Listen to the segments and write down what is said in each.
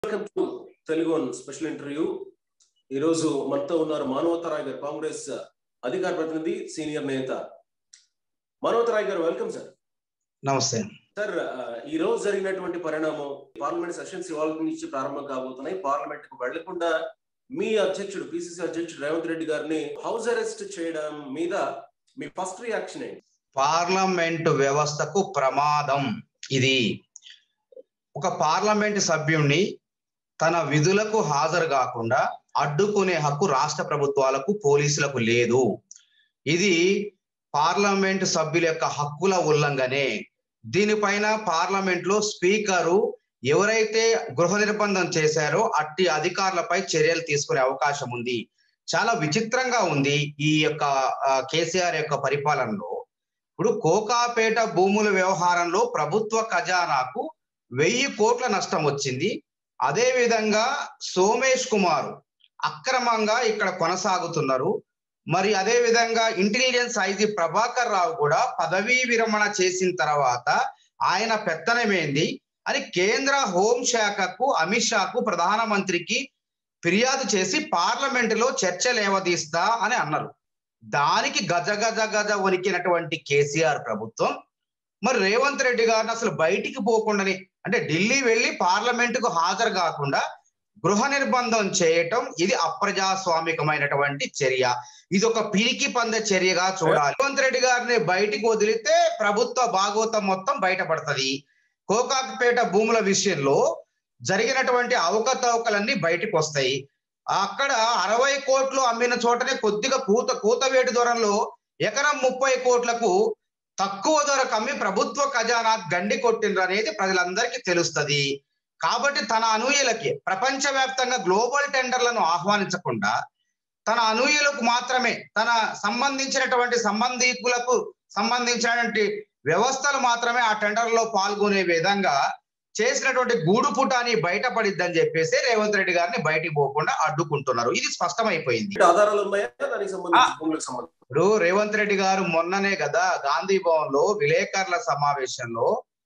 Welcome to Telugu special interview ఈరోజు మనతో ఉన్నారు మానవతరాయ్ గారు కాంగ్రెస్ అధికార ప్రతినిధి సీనియర్ నేత మానవతరాయ్ గారు వెల్కమ్ సార్ నమస్తే సార్ ఈ రోజు జరిగినటువంటి పరిణామం పార్లమెంట్ సెషన్స్ ఇవాళ నుంచి ప్రారంభం కాబోతున్నాయి పార్లమెంట్ కు వెళ్లకుండా మీ అధ్యక్షుడు పిసిసి అధ్యక్షుడు రేవంత్ రెడ్డి గారిని హౌస్ అరెస్ట్ చేయడం మీద మీ ఫస్ట్ రియాక్షన్ ఏంటి పార్లమెంట్ వ్యవస్థకు ప్రమాదం ఇది ఒక పార్లమెంట్ సభ్యుణ్ణి తన విధులకు హాజరు కాకుండా అడ్డుకునే హక్కు రాష్ట్ర ప్రభుత్వాలకు పోలీసులకు లేదు ఇది పార్లమెంట్ సభ్యుల యొక్క హక్కుల ఉల్లంఘనే దీనిపైన పార్లమెంట్ లో స్పీకరు ఎవరైతే గృహ నిర్బంధం చేశారో అట్టి అధికారులపై చర్యలు తీసుకునే అవకాశం ఉంది చాలా విచిత్రంగా ఉంది ఈ యొక్క కేసీఆర్ యొక్క పరిపాలనలో ఇప్పుడు కోకాపేట భూముల వ్యవహారంలో ప్రభుత్వ ఖజానాకు వెయ్యి కోట్ల నష్టం వచ్చింది అదే విధంగా సోమేష్ కుమార్ అక్రమంగా ఇక్కడ కొనసాగుతున్నారు మరి అదే విధంగా ఇంటెలిజెన్స్ ఐజీ ప్రభాకర్ రావు కూడా పదవీ విరమణ చేసిన తర్వాత ఆయన పెత్తనమేంది అని కేంద్ర హోంశాఖకు అమిత్ షాకు ప్రధానమంత్రికి ఫిర్యాదు చేసి పార్లమెంట్ లో చర్చ లేవదీస్తా అని అన్నారు దానికి గజ గజ గజ వణికినటువంటి కేసీఆర్ ప్రభుత్వం మరి రేవంత్ రెడ్డి గారిని అసలు బయటికి పోకుండానే అంటే ఢిల్లీ వెళ్ళి పార్లమెంట్ కు హాజరు కాకుండా గృహ నిర్బంధం చేయటం ఇది అప్రజాస్వామికమైనటువంటి చర్య ఇది ఒక పిరికి పంద చర్యగా చూడాలి రేవంత్ రెడ్డి గారిని బయటికి వదిలితే ప్రభుత్వ భాగోతం మొత్తం బయటపడుతుంది కోకాకుపేట భూముల విషయంలో జరిగినటువంటి అవకతవకలన్నీ బయటకు వస్తాయి అక్కడ అరవై కోట్లు అమ్మిన చోటనే కొద్దిగా కూత కూతవేటు దూరంలో ఎకరం ముప్పై కోట్లకు తక్కువ ధరకు అమ్మి ప్రభుత్వ ఖజానా గండి కొట్టిండ్రు అనేది ప్రజలందరికీ తెలుస్తుంది కాబట్టి తన అనూయలకి ప్రపంచవ్యాప్తంగా గ్లోబల్ టెండర్లను ఆహ్వానించకుండా తన అనూయలకు మాత్రమే తన సంబంధించినటువంటి సంబంధీకులకు సంబంధించినటువంటి వ్యవస్థలు మాత్రమే ఆ టెండర్ లో పాల్గొనే విధంగా చేసినటువంటి గూడు పుటాని బయటపడిద్దని చెప్పేసి రేవంత్ రెడ్డి గారిని బయటికి పోకుండా అడ్డుకుంటున్నారు ఇది స్పష్టమైపోయింది ఆధారాలు ఉన్నాయా దానికి సంబంధించి భూములకు సంబంధించి ఇప్పుడు రేవంత్ రెడ్డి గారు మొన్ననే కదా గాంధీ భవన్ లో విలేకరుల సమావేశంలో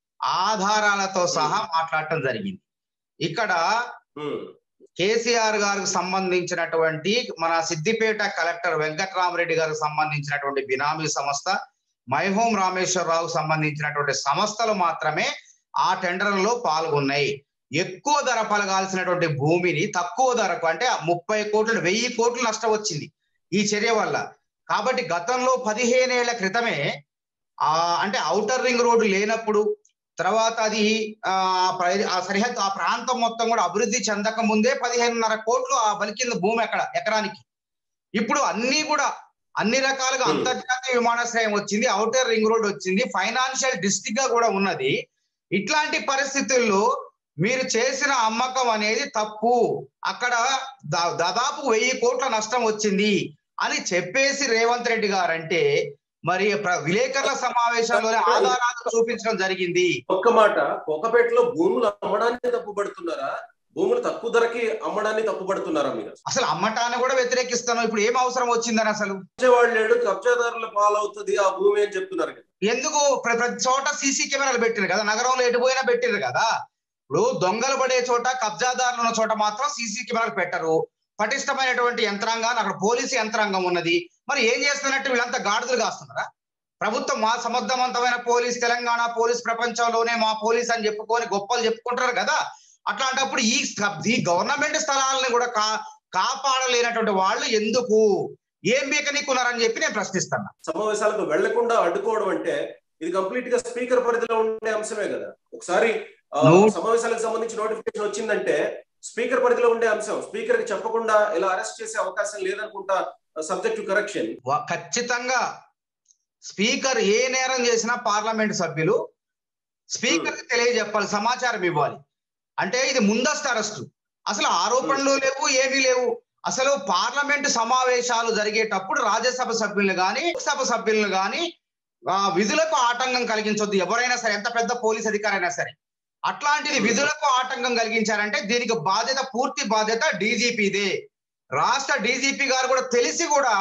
ఆధారాలతో సహా మాట్లాడటం జరిగింది ఇక్కడ కేసీఆర్ గారికి సంబంధించినటువంటి మన సిద్దిపేట కలెక్టర్ వెంకట్రామరెడ్డి గారికి సంబంధించినటువంటి బినామీ సంస్థ మైహోం రామేశ్వరరావుకు సంబంధించినటువంటి సంస్థలు మాత్రమే ఆ టెండర్లలో పాల్గొన్నాయి ఎక్కువ ధర పలగాల్సినటువంటి భూమిని తక్కువ ధరకు అంటే ముప్పై కోట్లు వెయ్యి కోట్లు నష్టం వచ్చింది ఈ చర్య వల్ల కాబట్టి గతంలో పదిహేనేళ్ల క్రితమే ఆ అంటే ఔటర్ రింగ్ రోడ్డు లేనప్పుడు తర్వాత అది ఆ సరిహద్దు ఆ ప్రాంతం మొత్తం కూడా అభివృద్ధి చెందక ముందే పదిహేనున్నర కోట్లు ఆ బలికింద భూమి అక్కడ ఎకరానికి ఇప్పుడు అన్ని కూడా అన్ని రకాలుగా అంతర్జాతీయ విమానాశ్రయం వచ్చింది ఔటర్ రింగ్ రోడ్ వచ్చింది ఫైనాన్షియల్ డిస్ట్రిక్ట్ గా కూడా ఉన్నది ఇట్లాంటి పరిస్థితుల్లో మీరు చేసిన అమ్మకం అనేది తప్పు అక్కడ దాదాపు వెయ్యి కోట్ల నష్టం వచ్చింది అని చెప్పేసి రేవంత్ రెడ్డి గారు అంటే మరి విలేకరుల సమావేశంలోనే ఆధారాలు చూపించడం జరిగింది ఒక్క మాట ఒకపేటలో భూములు అమ్మడాన్ని తప్పుపడుతున్నారా భూములు తక్కువ ధరకి అమ్మడాన్ని తప్పుపడుతున్నారా మీరు అసలు అమ్మటాన్ని కూడా వ్యతిరేకిస్తాను ఇప్పుడు ఏం అవసరం వచ్చిందని అసలు వాళ్ళు లేడు కబ్జాదారుల పాలవుతుంది ఆ భూమి అని చెప్తున్నారు ఎందుకు ప్రతి చోట సీసీ కెమెరాలు పెట్టిరు కదా నగరంలో ఎటు పోయినా పెట్టిరు కదా ఇప్పుడు దొంగలు పడే చోట కబ్జాదారులు ఉన్న చోట మాత్రం సీసీ కెమెరాలు పెట్టరు పటిష్టమైనటువంటి యంత్రాంగాన్ని అక్కడ పోలీసు యంత్రాంగం ఉన్నది మరి ఏం చేస్తున్నట్టు వీళ్ళంతా గాడిదలు కాస్తున్నారా ప్రభుత్వం మా సమర్థవంతమైన పోలీస్ తెలంగాణ పోలీస్ ప్రపంచంలోనే మా పోలీస్ అని చెప్పుకొని గొప్పలు చెప్పుకుంటారు కదా అట్లాంటప్పుడు ఈ ఈ గవర్నమెంట్ స్థలాలను కూడా కా కాపాడలేనటువంటి వాళ్ళు ఎందుకు ఏం బీకనీకున్నారని చెప్పి నేను ప్రశ్నిస్తాను సమావేశాలకు వెళ్లకుండా అడ్డుకోవడం అంటే ఇది కంప్లీట్ గా స్పీకర్ పరిధిలో ఉండే అంశమే కదా ఒకసారి సమావేశాలకు సంబంధించి నోటిఫికేషన్ వచ్చిందంటే స్పీకర్ పరిధిలో ఉండే అంశం స్పీకర్ కి చెప్పకుండా ఇలా అరెస్ట్ చేసే అవకాశం లేదనుకుంటా సబ్జెక్ట్ కరెక్షన్ ఖచ్చితంగా స్పీకర్ ఏ నేరం చేసినా పార్లమెంట్ సభ్యులు స్పీకర్ కి తెలియజెప్పాలి సమాచారం ఇవ్వాలి అంటే ఇది ముందస్తు అరెస్టు అసలు ఆరోపణలు లేవు ఏమీ లేవు అసలు పార్లమెంట్ సమావేశాలు జరిగేటప్పుడు రాజ్యసభ సభ్యులను కానీ లోక్సభ సభ్యులను కానీ విధులకు ఆటంకం కలిగించొద్దు ఎవరైనా సరే ఎంత పెద్ద పోలీస్ అధికారైనా సరే అట్లాంటిది విధులకు ఆటంకం కలిగించారంటే దీనికి బాధ్యత పూర్తి బాధ్యత డీజీపీదే రాష్ట్ర డీజీపీ గారు కూడా తెలిసి కూడా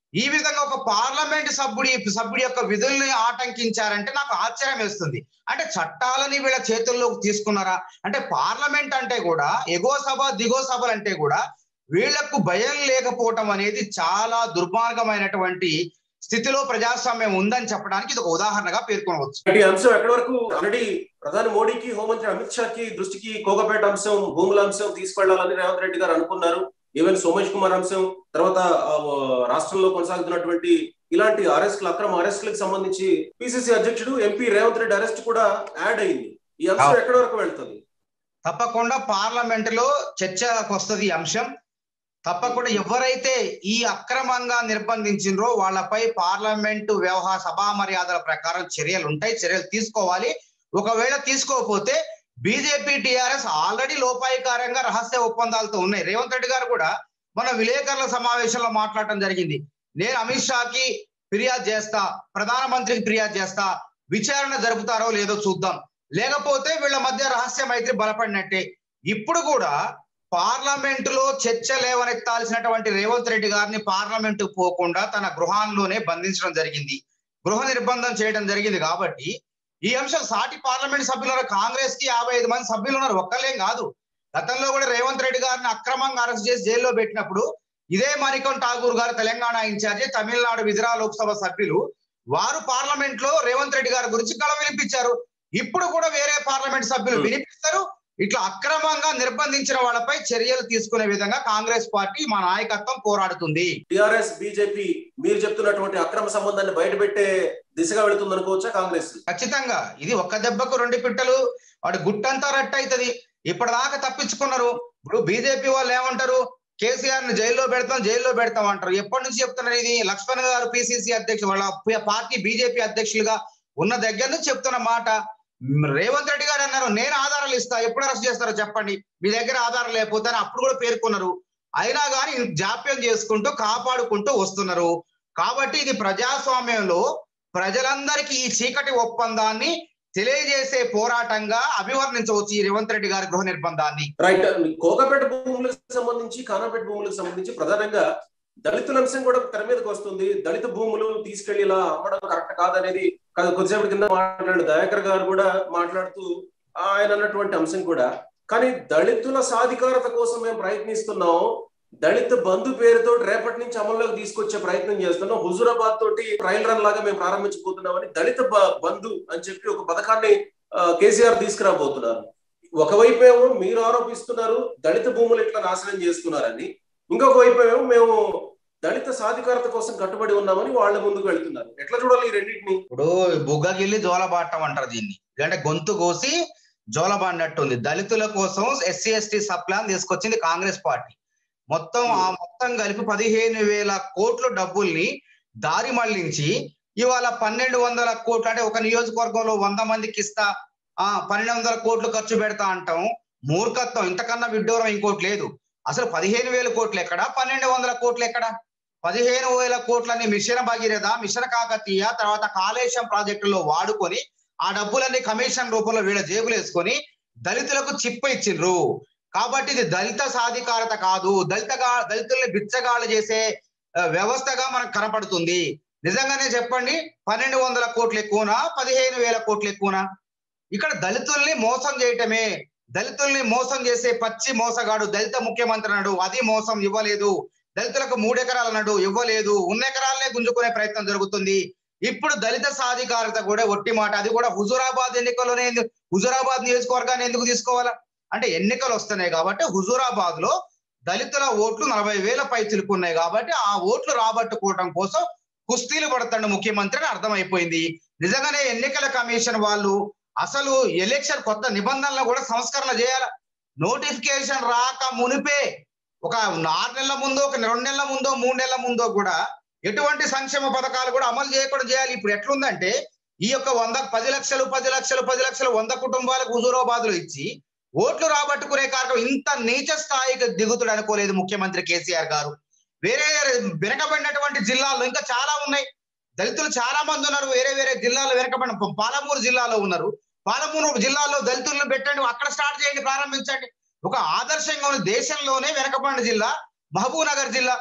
ఈ విధంగా ఒక పార్లమెంట్ సభ్యుడి సభ్యుడి యొక్క విధుల్ని ఆటంకించారంటే నాకు ఆశ్చర్యం వేస్తుంది అంటే చట్టాలని వీళ్ళ చేతుల్లోకి తీసుకున్నారా అంటే పార్లమెంట్ అంటే కూడా ఎగో సభ దిగో సభలు అంటే కూడా వీళ్లకు భయం లేకపోవటం అనేది చాలా దుర్మార్గమైనటువంటి స్థితిలో ప్రజాస్వామ్యం ఉందని చెప్పడానికి ఇది ఒక ఉదాహరణగా పేర్కొనవచ్చు ఈ అంశం ఎక్కడి వరకు ఆల్రెడీ ప్రధాని మోడీకి హోంమంత్రి అమిత్ షాకి దృష్టికి కోకపేట అంశం భూముల అంశం తీసుకెళ్లాలని రేవంత్ రెడ్డి గారు అనుకున్నారు ఈవెన్ సోమేష్ కుమార్ అంశం తర్వాత ఆ, రాష్ట్రంలో కొనసాగుతున్నటువంటి ఇలాంటి అరెస్టులు అక్రమ అరెస్టులకు సంబంధించి పిసిసి అధ్యక్షుడు ఎంపీ రేవంత్ రెడ్డి అరెస్ట్ కూడా యాడ్ అయింది ఈ అంశం అవును. ఎక్కడి వరకు వెళ్తుంది తప్పకుండా పార్లమెంట్ లో చర్చకు వస్తుంది ఈ అంశం తప్పకుండా ఎవరైతే ఈ అక్రమంగా నిర్బంధించిండ్రో వాళ్ళపై పార్లమెంటు వ్యవహార సభా మర్యాదల ప్రకారం చర్యలు ఉంటాయి చర్యలు తీసుకోవాలి ఒకవేళ తీసుకోకపోతే బీజేపీ టిఆర్ఎస్ ఆల్రెడీ లోపాయికారంగా రహస్య ఒప్పందాలతో ఉన్నాయి రేవంత్ రెడ్డి గారు కూడా మన విలేకరుల సమావేశంలో మాట్లాడటం జరిగింది నేను అమిత్ షాకి ఫిర్యాదు చేస్తా ప్రధానమంత్రికి ఫిర్యాదు చేస్తా విచారణ జరుపుతారో లేదో చూద్దాం లేకపోతే వీళ్ళ మధ్య రహస్య మైత్రి బలపడినట్టే ఇప్పుడు కూడా పార్లమెంట్ లో చర్చ లేవనెత్తాల్సినటువంటి రేవంత్ రెడ్డి గారిని పార్లమెంట్ పోకుండా తన గృహాల్లోనే బంధించడం జరిగింది గృహ నిర్బంధం చేయడం జరిగింది కాబట్టి ఈ అంశం సాటి పార్లమెంట్ సభ్యులు ఉన్నారు. కాంగ్రెస్ కి యాభై ఐదు మంది సభ్యులు ఉన్నారు ఒక్కలేం కాదు గతంలో కూడా రేవంత్ రెడ్డి గారిని అక్రమంగా అరెస్ట్ చేసి జైల్లో పెట్టినప్పుడు ఇదే మణికం ఠాగూర్ గారు తెలంగాణ ఇన్ఛార్జి తమిళనాడు విజరా లోక్సభ సభ్యులు వారు పార్లమెంట్ లో రేవంత్ రెడ్డి గారి గురించి గళ వినిపించారు ఇప్పుడు కూడా వేరే పార్లమెంట్ సభ్యులు Hmm. వినిపిస్తారు ఇట్లా అక్రమంగా నిర్బంధించిన వాళ్ళపై చర్యలు తీసుకునే విధంగా కాంగ్రెస్ పార్టీ మా నాయకత్వం పోరాడుతుంది టిఆర్ఎస్ బీజేపీ మీరు చెప్తున్నటువంటి అక్రమ సంబంధాన్ని బయటపెట్టే దిశగా వెళుతుంది అనుకోవచ్చా కాంగ్రెస్ ఖచ్చితంగా ఇది ఒక్క దెబ్బకు రెండు పిట్టలు వాడు గుట్టంతా రట్టు అవుతుంది ఇప్పటిదాకా తప్పించుకున్నారు ఇప్పుడు బీజేపీ వాళ్ళు ఏమంటారు కేసీఆర్ ని జైల్లో పెడతాం జైల్లో పెడతాం అంటారు ఎప్పటి నుంచి చెప్తున్నారు ఇది లక్ష్మణ్ గారు పిసిసి అధ్యక్షుడు వాళ్ళ ప- పార్టీ బీజేపీ అధ్యక్షులుగా ఉన్న దగ్గర నుంచి చెప్తున్న మాట మ్, రేవంత్ రెడ్డి గారు అన్నారు నేను ఆధారాలు ఇస్తా ఎప్పుడు అరెస్ట్ చేస్తారో చెప్పండి మీ దగ్గర ఆధారం లేకపోతే అని అప్పుడు కూడా పేర్కొన్నారు అయినా కానీ జాప్యం చేసుకుంటూ కాపాడుకుంటూ వస్తున్నారు కాబట్టి ఇది ప్రజాస్వామ్యంలో ప్రజలందరికీ ఈ చీకటి ఒప్పందాన్ని తెలియజేసే పోరాటంగా అభివర్ణించవచ్చు ఈ రేవంత్ రెడ్డి గారి గృహ నిర్బంధాన్ని రైట్ కోకపేట భూములకు సంబంధించి కానాపేట భూములకు సంబంధించి ప్రధానంగా దళితుల అంశం కూడా తెర మీదకి వస్తుంది దళిత భూములు తీసుకెళ్లి ఇలా అమ్మడం కరెక్ట్ కాదనేది కాదు కొద్దిసేపటి కింద మాట్లాడు దయాకర్ గారు కూడా మాట్లాడుతూ ఆయన అన్నటువంటి అంశం కూడా కానీ దళితుల సాధికారత కోసం మేము ప్రయత్నిస్తున్నాం దళిత బంధు పేరుతో రేపటి నుంచి అమల్లోకి తీసుకొచ్చే ప్రయత్నం చేస్తున్నాం హుజూరాబాద్ తోటి ట్రయల్ రన్ లాగా మేము ప్రారంభించబోతున్నామని దళిత బ- బంధు అని చెప్పి ఒక పథకాన్ని ఆ, కేసీఆర్ తీసుకురాబోతున్నారు ఒకవైపు ఏమో మీరు ఆరోపిస్తున్నారు దళిత భూములు ఇట్లా నాశనం చేస్తున్నారని ఇంకొక వైపు ఏమో మేము దళిత సాధికారత కోసం కట్టుబడి ఉన్నామని వాళ్ళ ముందుకు వెళ్తున్నారు ఎట్లా చూడాలి ఈ రెండింటిని ఇప్పుడు బుగ్గగిల్లి జోలబాటం అంటారు దీన్ని అంటే గొంతు కోసి జోలబాడినట్టుంది దళితుల కోసం ఎస్సీ ఎస్టీ సబ్ ప్లాన్ తీసుకొచ్చింది కాంగ్రెస్ పార్టీ మొత్తం ఆ మొత్తం కలిపి పదిహేను వేల కోట్ల డబ్బుల్ని దారి మళ్లించి ఇవాళ పన్నెండు వందల కోట్లు అంటే ఒక నియోజకవర్గంలో వంద మందికి ఇస్తా ఆ పన్నెండు వందల కోట్లు ఖర్చు పెడతా అంటాం మూర్ఖత్వం ఇంతకన్నా విడ్డూరం ఇంకోటి లేదు అసలు పదిహేను వేల కోట్లు ఎక్కడ పన్నెండు వందల కోట్లు ఎక్కడ పదిహేను వేల కోట్లని మిషన్ భగీరథ మిషన్ కాకతీయ తర్వాత కాళేశం ప్రాజెక్టులో వాడుకొని ఆ డబ్బులన్నీ కమిషన్ రూపంలో వీళ్ళ జేబులు వేసుకొని దళితులకు చిప్ప ఇచ్చిండ్రు కాబట్టి ఇది దళిత సాధికారత కాదు దళితగా దళితుల్ని బిచ్చగాళ్ళు చేసే ఆ, వ్యవస్థగా మనకు కనపడుతుంది నిజంగానే చెప్పండి పన్నెండు వందల కోట్లు ఎక్కువనా పదిహేను వేల కోట్లు ఎక్కువనా ఇక్కడ దళితుల్ని మోసం చేయటమే దళితుల్ని మోసం చేసే పచ్చి మోసగాడు దళిత ముఖ్యమంత్రి అన్నాడు అది మోసం ఇవ్వలేదు దళితులకు మూడు ఎకరాలు అన్నాడు ఇవ్వలేదు ఉన్న ఎకరాలనే గుంజుకునే ప్రయత్నం జరుగుతుంది ఇప్పుడు దళిత సాధికారత కూడా ఒట్టి మాట అది కూడా హుజూరాబాద్ ఎన్నికల్లోనే ఎందు- హుజూరాబాద్ నియోజకవర్గాన్ని ఎందుకు తీసుకోవాలా అంటే ఎన్నికలు వస్తున్నాయి కాబట్టి హుజూరాబాద్ లో దళితుల ఓట్లు నలభై వేల పై చిలుకున్నాయి కాబట్టి ఆ ఓట్లు రాబట్టుకోవడం కోసం కుస్తీలు పడతాడు ముఖ్యమంత్రి అని అర్థమైపోయింది నిజంగానే ఎన్నికల కమిషన్ వాళ్ళు అసలు ఎలక్షన్ కొత్త నిబంధనలు కూడా సంస్కరణ చేయాల నోటిఫికేషన్ రాక మునిపే ఒక ఆరు నెలల ముందో ఒక రెండు నెలల ముందో మూడు నెలల ముందో కూడా ఎటువంటి సంక్షేమ పథకాలు కూడా అమలు చేయకుండా చేయాలి ఇప్పుడు ఎట్లుందంటే ఈ యొక్క వంద పది లక్షలు పది లక్షలు పది లక్షలు వంద కుటుంబాలకు హుజూరాబాద్ లో ఇచ్చి ఓట్లు రాబట్టుకునే కార్యక్రమం ఇంత నీచ స్థాయికి దిగుతుడు అనుకోలేదు ముఖ్యమంత్రి కేసీఆర్ గారు వేరే వెనకబడినటువంటి జిల్లాల్లో ఇంకా చాలా ఉన్నాయి దళితులు చాలా మంది ఉన్నారు వేరే వేరే జిల్లాలో వెనకబడిన ప- పాలమూరు జిల్లాలో ఉన్నారు పాలమూరు జిల్లాలో దళితులను పెట్టండి అక్కడ స్టార్ట్ చేయండి ప్రారంభించండి ఒక ఆదర్శంగా ఉన్న దేశంలోనే వెనకబడిన జిల్లా మహబూబ్ నగర్ జిల్లా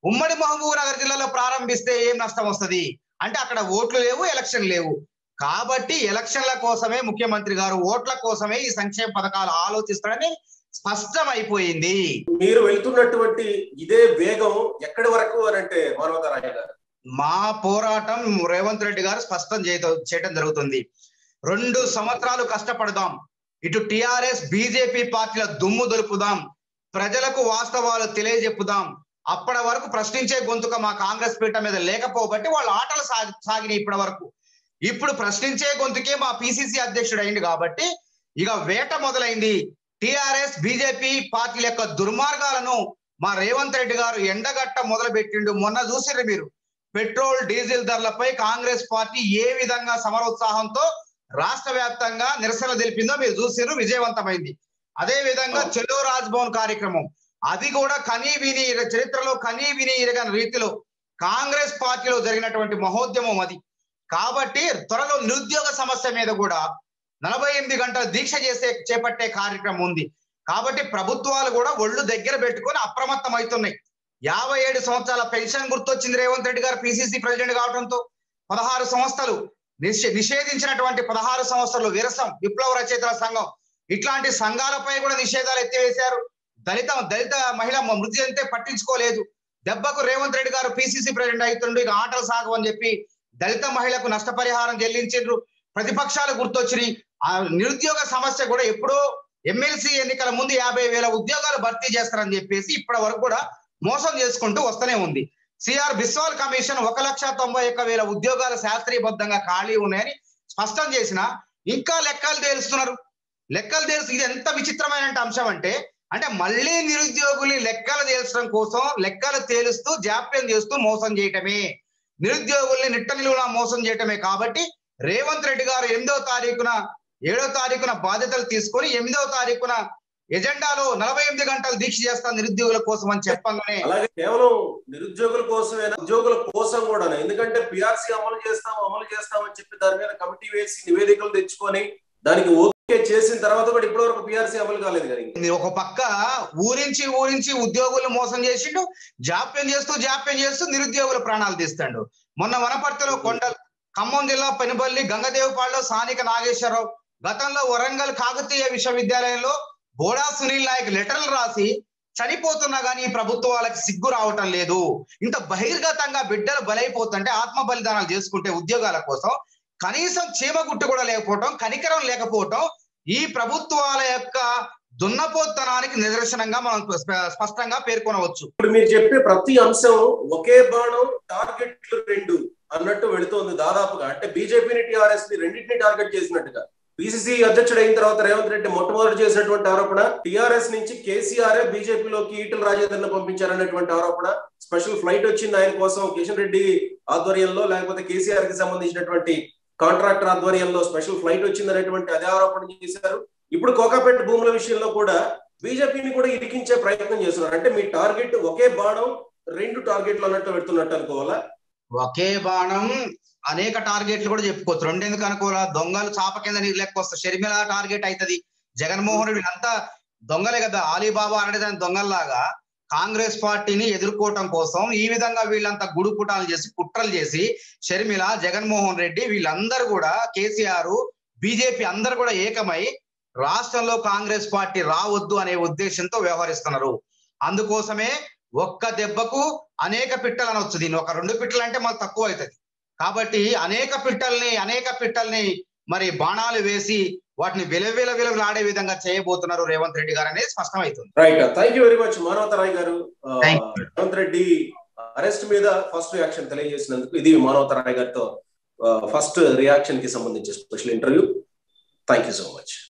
ఉమ్మడి మహబూబ్ నగర్ జిల్లాలో ప్రారంభిస్తే ఏం నష్టం వస్తుంది అంటే అక్కడ ఓట్లు లేవు ఎలక్షన్ లేవు కాబట్టి ఎలక్షన్ల కోసమే ముఖ్యమంత్రి గారు ఓట్ల కోసమే ఈ సంక్షేమ పథకాలు ఆలోచిస్తాడని స్పష్టం అయిపోయింది మీరు వెళ్తున్నటువంటి ఇదే వేగం ఎక్కడి వరకు అని అంటే మానవతారాయ గారు మా పోరాటం రేవంత్ రెడ్డి గారు స్పష్టం చేయట- చేయటం జరుగుతుంది రెండు సంవత్సరాలు కష్టపడదాం ఇటు టిఆర్ఎస్ బీజేపీ పార్టీల దుమ్ము దులుపుదాం ప్రజలకు వాస్తవాలు తెలియజెప్పుదాం అప్పటి వరకు ప్రశ్నించే గొంతుక మా కాంగ్రెస్ పీఠ మీద లేకపోబట్టి వాళ్ళ ఆటలు సాగి సాగినాయి ఇప్పటి వరకు ఇప్పుడు ప్రశ్నించే గొంతుకే మా పిసిసి అధ్యక్షుడు అయింది కాబట్టి ఇక వేట మొదలైంది టిఆర్ఎస్ బీజేపీ పార్టీల యొక్క దుర్మార్గాలను మా రేవంత్ రెడ్డి గారు ఎండగట్ట మొదలు పెట్టిండు మొన్న చూసిర్రు మీరు పెట్రోల్ డీజిల్ ధరలపై కాంగ్రెస్ పార్టీ ఏ విధంగా సమరోత్సాహంతో రాష్ట్ర వ్యాప్తంగా నిరసన తెలిపిందో మీరు చూసిర్రు విజయవంతమైంది అదే విధంగా చెల్లో రాజ్భవన్ కార్యక్రమం అది కూడా కనీ విని ఎరగ- చరిత్రలో కనీ విని ఎరగని రీతిలో కాంగ్రెస్ పార్టీలో జరిగినటువంటి మహోద్యమం అది కాబట్టి త్వరలో నిరుద్యోగ సమస్య మీద కూడా నలభై ఎనిమిది గంటల దీక్ష చేసే చేపట్టే కార్యక్రమం ఉంది కాబట్టి ప్రభుత్వాలు కూడా ఒళ్ళు దగ్గర పెట్టుకొని అప్రమత్తం అవుతున్నాయి యాభై ఏడు సంవత్సరాల పెన్షన్ గుర్తొచ్చింది రేవంత్ రెడ్డి గారు పిసిసి ప్రెసిడెంట్ కావడంతో పదహారు సంస్థలు నిషే- నిషేధించినటువంటి పదహారు సంవత్సరాలు విరసం విప్లవ రచయితల సంఘం ఇట్లాంటి సంఘాలపై కూడా నిషేధాలు ఎత్తివేశారు దళిత దళిత మహిళ మృతి చెందితే పట్టించుకోలేదు దెబ్బకు రేవంత్ రెడ్డి గారు పిసిసి ప్రెసిడెంట్ అవుతుండు ఇక ఆటలు సాగవని చెప్పి దళిత మహిళకు నష్టపరిహారం చెల్లించిండ్రు ప్రతిపక్షాలు గుర్తొచ్చినాయి ఆ నిరుద్యోగ సమస్య కూడా ఎప్పుడో ఎమ్మెల్సీ ఎన్నికల ముందు యాభై వేల ఉద్యోగాలు భర్తీ చేస్తారని చెప్పేసి ఇప్పటి వరకు కూడా మోసం చేసుకుంటూ వస్తూనే ఉంది సిఆర్ బిస్వాల్ కమిషన్ ఒక లక్ష తొంభై ఒక్క వేల ఉద్యోగాలు శాస్త్రీయబద్ధంగా ఖాళీ ఉన్నాయని స్పష్టం చేసిన ఇంకా లెక్కలు తేలుస్తున్నారు లెక్కలు తేల్చి ఇది ఎంత విచిత్రమైన అంశం అంటే అంటే మళ్ళీ నిరుద్యోగుల్ని లెక్కలు తేల్చడం కోసం లెక్కలు తేలుస్తూ జాప్యం చేస్తూ మోసం చేయటమే నిరుద్యోగుల్ని నిట్ట నిలువునా మోసం చేయటమే కాబట్టి రేవంత్ రెడ్డి గారు ఎనిమిదో తారీఖున ఏడో తారీఖున బాధ్యతలు తీసుకొని ఎనిమిదో తారీఖున ఎజెండాలో నలభై ఎనిమిది గంటలు దీక్ష చేస్తాం నిరుద్యోగుల కోసం అని చెప్పంగానే అలాగే కేవలం నిరుద్యోగుల కోసమేనా ఉద్యోగుల కోసం కూడా ఎందుకంటే పిఆర్సీ అమలు చేస్తాం అమలు చేస్తాం అని చెప్పి దాని మీద కమిటీ వేసి నివేదికలు తెచ్చుకొని దానికి ఓకే చేసిన తర్వాత కూడా ఇప్పటి వరకు పిఆర్సీ అమలు కాలేదు కదా ఇంకా. ఇది ఒక పక్క ఊరించి ఊరించి ఉద్యోగులు మోసం చేసిండు జాప్యం చేస్తూ జాప్యం చేస్తూ నిరుద్యోగుల ప్రాణాలు తీస్తాడు మొన్న వనపర్తిలో కొండలు ఖమ్మం జిల్లా పెనుబల్లి గంగదేవపాడులో స్థానిక నాగేశ్వరరావు గతంలో వరంగల్ కాకతీయ విశ్వవిద్యాలయంలో బోడా సునీల్ నాయక్ లెటర్లు రాసి చనిపోతున్నా కానీ ఈ ప్రభుత్వాలకు సిగ్గు రావటం లేదు ఇంత బహిర్గతంగా బిడ్డలు బలైపోతుంటే ఆత్మ బలిదానాలు చేసుకుంటే ఉద్యోగాల కోసం కనీసం చీమగుట్టు కూడా లేకపోవటం కనికరం లేకపోవటం ఈ ప్రభుత్వాల యొక్క దున్నపోతనానికి నిదర్శనంగా మనం స్ప- స్పష్టంగా పేర్కొనవచ్చు ఇప్పుడు మీరు చెప్పే ప్రతి అంశం ఒకే బాణం టార్గెట్లు రెండు అన్నట్టు వెళుతోంది దాదాపుగా అంటే బీజేపీని టిఆర్ఎస్ ని రెండింటిని టార్గెట్ చేసినట్టుగా పిసిసి అధ్యక్షుడు అయిన తర్వాత రేవంత్ రెడ్డి మొట్టమొదటి చేసినటువంటి ఆరోపణ టిఆర్ఎస్ నుంచి కేసీఆర్ బీజేపీలోకి ఈటల రాజేందర్ను పంపించారనేటువంటి ఆరోపణ స్పెషల్ ఫ్లైట్ వచ్చింది ఆయన కోసం కిషన్ రెడ్డి ఆధ్వర్యంలో లేకపోతే కేసీఆర్ కి సంబంధించినటువంటి కాంట్రాక్టర్ ఆధ్వర్యంలో స్పెషల్ ఫ్లైట్ వచ్చింది అనేటువంటి అదే ఆరోపణ చేశారు ఇప్పుడు కోకాపేట భూముల విషయంలో కూడా బీజేపీని కూడా ఇరికించే ప్రయత్నం చేస్తున్నారు అంటే మీ టార్గెట్ ఒకే బాణం రెండు టార్గెట్లు అన్నట్టు పెడుతున్నట్టు అనుకోవాలా ఒకే బాణం అనేక టార్గెట్లు కూడా చెప్పుకోవచ్చు రెండెందుకు అనుకోవాలా దొంగలు చాప కింద నీరు లెక్క వస్తారు షర్మిల టార్గెట్ అవుతుంది జగన్మోహన్ రెడ్డి వీళ్ళంతా దొంగలే కదా ఆలీబాబా అనేది దాని దొంగల్లాగా కాంగ్రెస్ పార్టీని ఎదుర్కోవటం కోసం ఈ విధంగా వీళ్ళంతా గుడుపుటాలు చేసి కుట్రలు చేసి షర్మిల జగన్మోహన్ రెడ్డి వీళ్ళందరూ కూడా కేసీఆర్ బీజేపీ అందరు కూడా ఏకమై రాష్ట్రంలో కాంగ్రెస్ పార్టీ రావద్దు అనే ఉద్దేశంతో వ్యవహరిస్తున్నారు అందుకోసమే ఒక్క దెబ్బకు అనేక పిట్టలు అనొచ్చు దీన్ని ఒక రెండు పిట్టలు అంటే మాకు తక్కువ అవుతుంది కాబట్టి అనేక పిట్టల్ని అనేక పిట్టల్ని మరి బాణాలు వేసి వాటిని విలవిల విలవిలాడే విధంగా చేయబోతున్నారు రేవంత్ రెడ్డి గారు అనేది స్పష్టమవుతుంది right thank you very much Manavatha Roy గారు ఆ, Thank you. Revanth Reddy arrest మీద ఫస్ట్ రియాక్షన్ తెలియజేసినందుకు ఇది మానవత రాయ్ గారితో ఫస్ట్ రియాక్షన్ కి సంబంధించి special interview thank you so much